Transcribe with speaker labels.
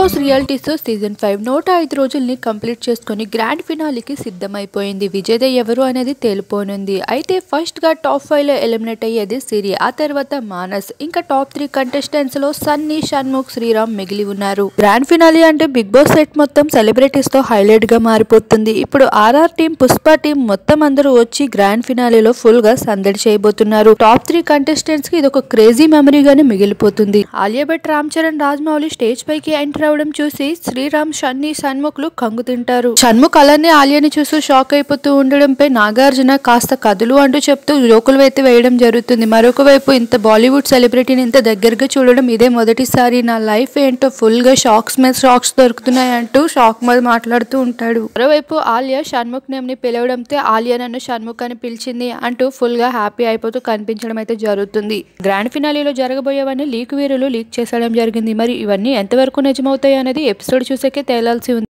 Speaker 1: boss reality show season five నూట ఐదు రోజుల్ని complete చేసుకుని గ్రాండ్ ఫినాలికి సిద్ధమైపోయింది విజేత ఎవరు అనేది తేలిపోనుంది అయితే ఫస్ట్ గా టాప్ ఫైవ్ లో ఎలిమినేట్ అయ్యేది సిరి ఆ తర్వాత మానస్ ఇంకా టాప్ త్రీ కంటెస్టెంట్స్ లో సన్నీ షణ్ముఖ్ శ్రీరామ్ మిగిలి ఉన్నారు గ్రాండ్ ఫినాలి అంటే బిగ్ బాస్ సెట్ మొత్తం సెలబ్రిటీస్ తో హైలైట్ గా మారిపోతుంది ఇప్పుడు ఆర్ఆర్ టీం పుష్ప టీం మొత్తం అందరూ వచ్చి గ్రాండ్ ఫినాలీలో ఫుల్ గా సందడి చేయబోతున్నారు టాప్ త్రీ కంటెస్టెంట్స్ కి ఇది ఒక క్రేజీ మెమరీగానే మిగిలిపోతుంది ఆలియా భట్ రామ్ చరణ్ రాజమౌళి స్టేజ్ పైకి ఎంటర్ అవడం చూసి శ్రీరామ్ షన్నీ షణ్ముఖ్లు కంగు తింటారు షణ్ముఖ్ అలానే ఆలియాని చూసి షాక్ అయిపోతూ ఉండడంపై నాగార్జున కాస్త కథలు అంటూ చెప్తూ జోకులు అయితే వేయడం జరుగుతుంది మరొక వైపు ఇంత బాలీవుడ్ సెలబ్రిటీని ఇంత దగ్గరగా చూడడం ఇదే మొదటిసారి నా లైఫ్ ఏంటో ఫుల్ గా షాక్స్ మీద షాక్స్ దొరుకుతున్నాయి అంటూ షాక్ మీద మాట్లాడుతూ ఉంటాడు మరోవైపు ఆలియా షణ్ముఖ్ నేమ్ ని పిలవడంతో ఆలియా నన్ను షణ్ముఖ్ అని పిలిచింది అంటూ ఫుల్ గా హ్యాపీ అయిపోతూ కనిపించడం అయితే జరుగుతుంది గ్రాండ్ ఫినాలీలో జరగబోయేవన్నీ లీక్ వీరులు లీక్ చేసడం జరిగింది మరి ఇవన్నీ ఎంతవరకు నిజమవుతాయి అనేది ఎపిసోడ్ చూసాకే తేలాల్సి ఉంది